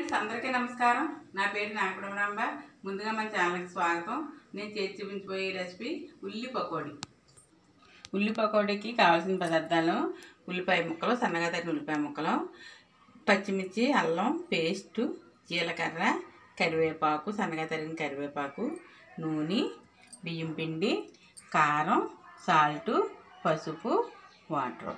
friends అందరికీ నమస్కారం నా పేరు నాగపురమరాంబ ముందుగా మన ఛానల్కి స్వాగతం నేను చేసి చూపించబోయే రెసిపీ ఉల్లి పకోడీ ఉల్లి పకోడీకి కావాల్సిన పదార్థాలు ఉల్లిపాయ ముక్కలు సన్నగా తగిన ఉల్లిపాయ ముక్కలు పచ్చిమిర్చి అల్లం పేస్టు జీలకర్ర కరివేపాకు సన్నగా తరిగిన కరివేపాకు నూనె బియ్యం పిండి కారం సాల్టు పసుపు వాటర్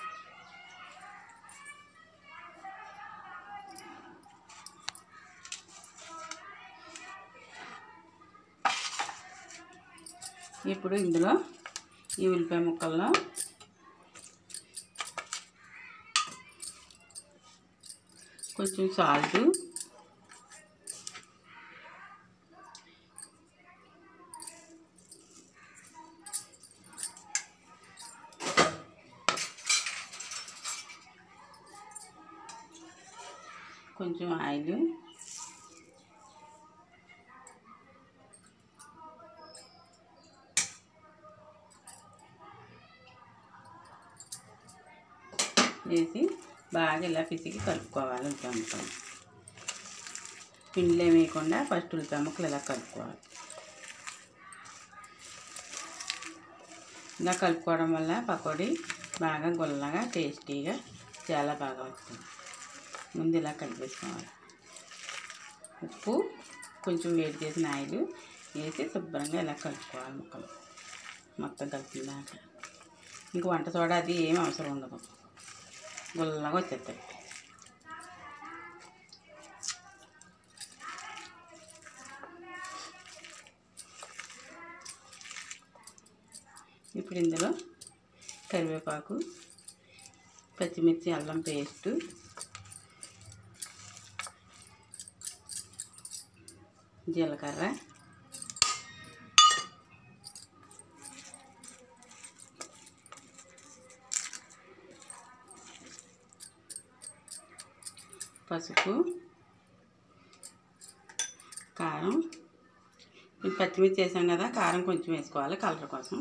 ఇప్పుడు ఇందులో ఈ ఉల్లిపాయ ముక్కల్లో కొంచెం సాల్ట్ కొంచెం ఆయిల్ వేసి బాగా ఇలా పిసికి కలుపుకోవాలి ఉల్లిపాయ ముక్కలు పిండిలో వేయకుండా ఫస్ట్ ఉల్లిపాయ ముక్కలు ఇలా కలుపుకోవాలి ఇలా కలుపుకోవడం వల్ల పకోడీ బాగా గుల్లగా టేస్టీగా చాలా బాగా వస్తుంది ముందు ఇలా కలిపేసుకోవాలి ఉప్పు కొంచెం వేడి చేసిన ఆయిల్ వేసి శుభ్రంగా ఇలా కలుపుకోవాలి ముక్కలు మొత్తం కలిపిందాక ఇంక వంట సోడా అది ఏం అవసరం ఉండదు గుల్లగా వచ్చేస్తాయి ఇప్పుడు ఇందులో కరివేపాకు పచ్చిమిర్చి అల్లం పేస్టు జీలకర్ర పసుపు కారం ఇది పచ్చిమిర్చి వేసాం కదా కారం కొంచెం వేసుకోవాలి కలర్ కోసం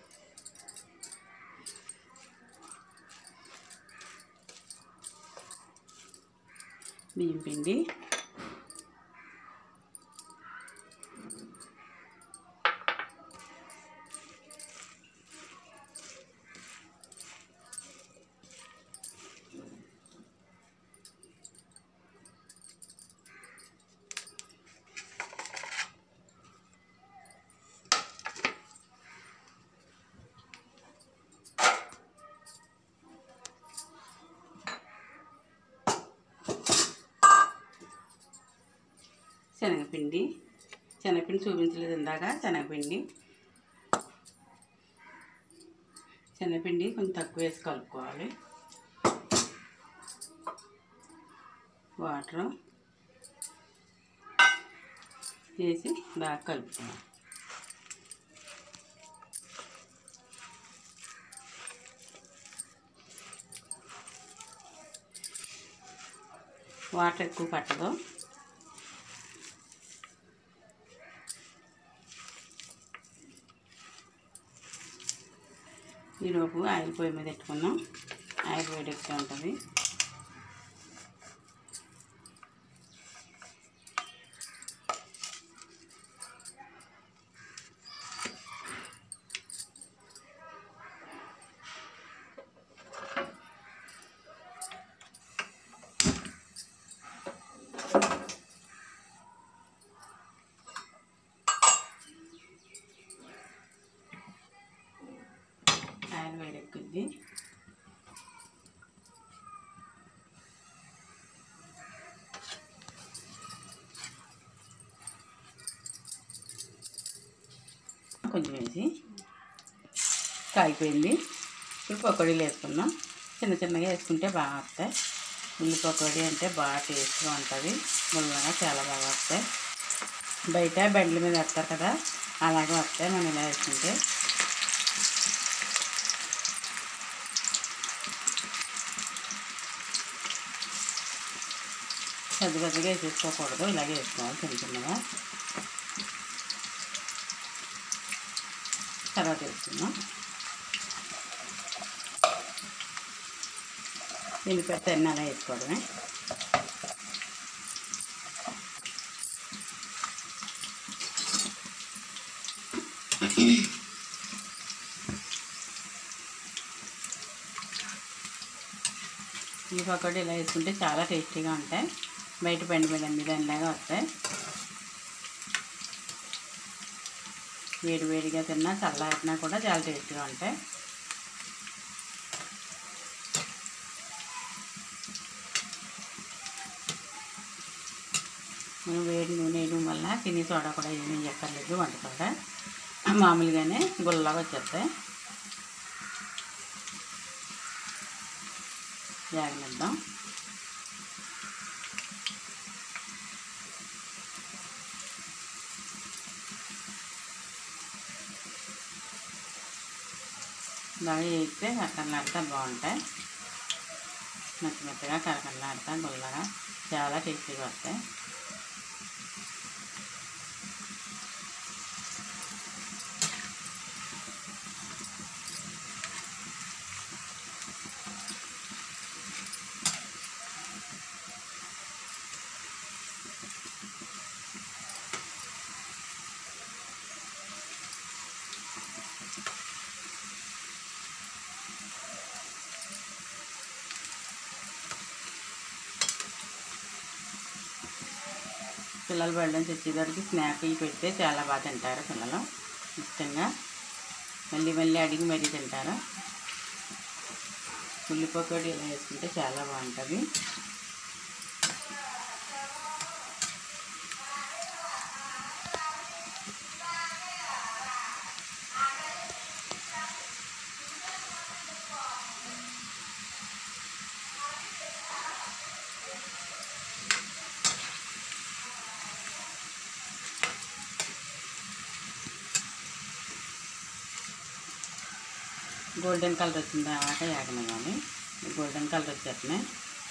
బియ్యం పిండి శనగపిండి శనగపిండి చూపించలేదు ఇందాక శనగపిండి శనగపిండి కొంచెం తక్కువ వేసి కలుపుకోవాలి వాటర్ వేసి బాగా కలుపుకోవాలి వాటర్ ఎక్కువ పట్టదు ఈలోపు ఆయిల్ పొయ్యి మీద పెట్టుకుందాం ఆయిల్ వేడెక్కుతూ ఉంటుంది ఆయిల్ వేడెక్కుద్ది కొంచెం వేసి కాగిపోయింది ఇప్పుడు పకోడీలు వేసుకుందాం చిన్న చిన్నగా వేసుకుంటే బాగా వస్తాయి ఉల్లి పకోడీ అంటే బాగా టేస్ట్గా ఉంటుంది ముల్లగా చాలా బాగా వస్తాయి బయట బండ్ల మీద వేస్తారు కదా అలాగే వస్తాయి మనం ఇలా వేసుకుంటే పెద్ద పెద్దగా వేసేసుకోకూడదు ఇలాగే వేసుకోవాలి చిన్న చిన్నగా తర్వాత వేసుకుందాం దీన్ని పెడితే అన్నీ అలా వేసుకోవడమే ఈ పకోడీ ఇలా వేసుకుంటే చాలా టేస్టీగా ఉంటాయి బయట పండి పండి దానిలాగా వస్తాయి వేడి వేడిగా తిన్నా చల్లారినా కూడా చాలా టేస్టీగా ఉంటాయి మనం వేడి నూనె వేయడం వల్ల తిని సోడా కూడా ఏమీ ఎక్కర్లేదు వంట సోడా మామూలుగానే గుల్లగా వచ్చేస్తాయి జాగ్రత్తం బాగా వేస్తే కరకరలాడితే బాగుంటాయి మెత్త మెత్తగా కరకరలాడితే గుల్లగా చాలా టేస్టీగా వస్తాయి పిల్లలు బయట నుంచి వచ్చేసరికి స్నాక్లు పెడితే చాలా బాగా తింటారు పిల్లలు ఇష్టంగా మళ్ళీ మళ్ళీ అడిగి మరీ తింటారు ఉల్లి పకోడీ ఇలా వేసుకుంటే చాలా బాగుంటుంది గోల్డెన్ కలర్ వచ్చిన తర్వాత వేగనే కానీ గోల్డెన్ కలర్ వచ్చేస్తున్నాయి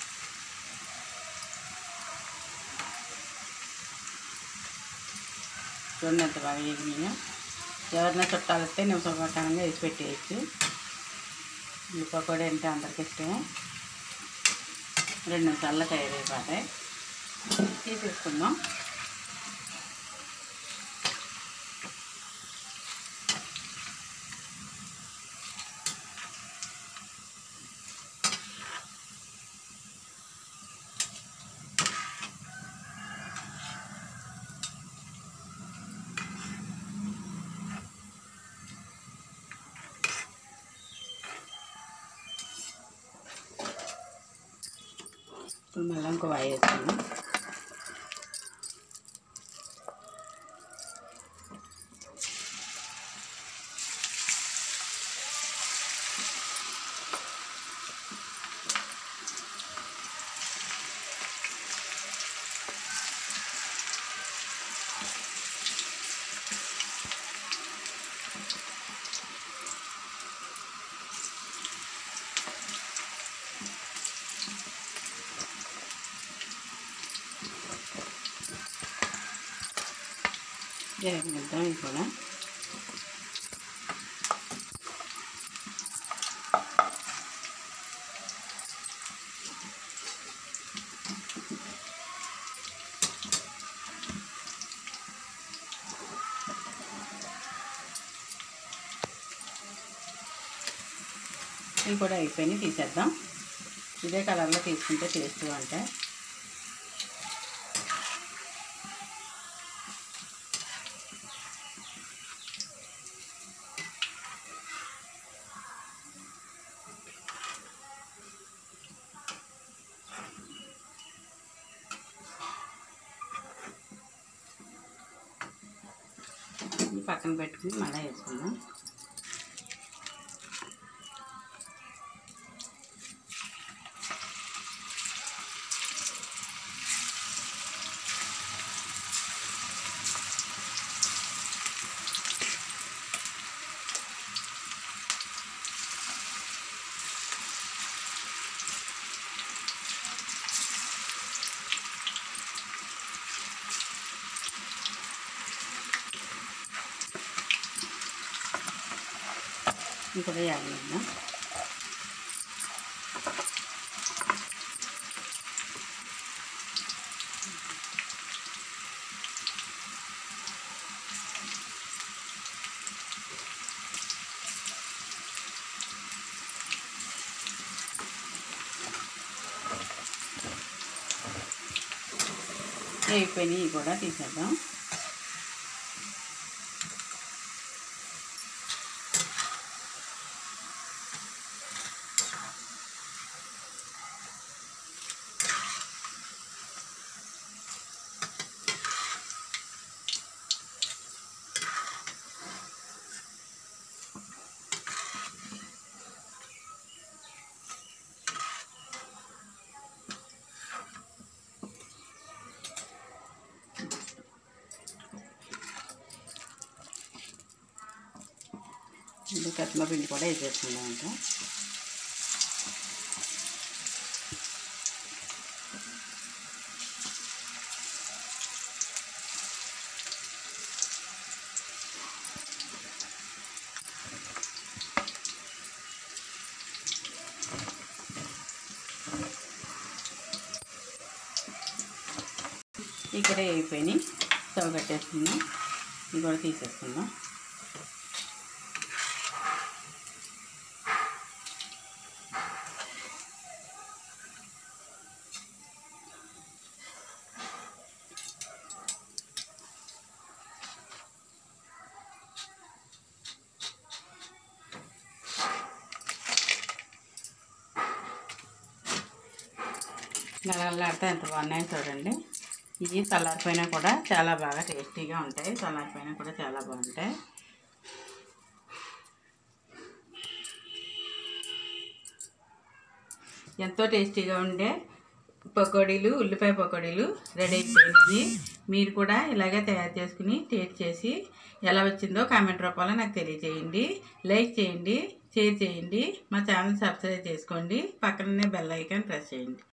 చూడండి ఎంత బాగా వేగినాయో ఎవరైనా చుట్టాలు వస్తే నిమిషం ప్రకారంగా వేసి పెట్టేయచ్చు ఈ పకోడీ అంటే అందరికి ఇష్టమే రెండు నిమిషాల్లో తయారైపోతాయి తీసేసుకుందాం ఇప్పుడు మళ్ళీ ఇంకో వాయి వేసుకుందాం వేగనిద్దాం ఇది కూడా ఇవి కూడా అయిపోయినాయి తీసేద్దాం ఇదే కలర్లో తీసుకుంటే టేస్ట్గా ఉంటాయి ఇది పక్కన పెట్టుకుని మళ్ళీ వేసుకుందాం ఇది కూడా వేగనిద్దాం వేగిపోయినవి కూడా తీసేద్దాం ఇది కత్తిమ పిండి కూడా వేసేసుకుందాం ఇంకా ఇక్కడ అయిపోయినాయి స్టవ్ కట్టేసుకుందాం ఇది కూడా తీసేసుకుందాం గలగలాడితే ఎంత బాగున్నాయి చూడండి ఇవి చల్లారిపోయినా కూడా చాలా బాగా టేస్టీగా ఉంటాయి చల్లారిపోయినా కూడా చాలా బాగుంటాయి ఎంతో టేస్టీగా ఉండే పకోడీలు ఉల్లిపాయ పకోడీలు రెడీ అయిపోయింది మీరు కూడా ఇలాగే తయారు చేసుకుని టేస్ట్ చేసి ఎలా వచ్చిందో కామెంట్ రూపంలో నాకు తెలియజేయండి లైక్ చేయండి షేర్ చేయండి మా ఛానల్ సబ్స్క్రైబ్ చేసుకోండి పక్కనే బెల్ ఐకాన్ ప్రెస్ చేయండి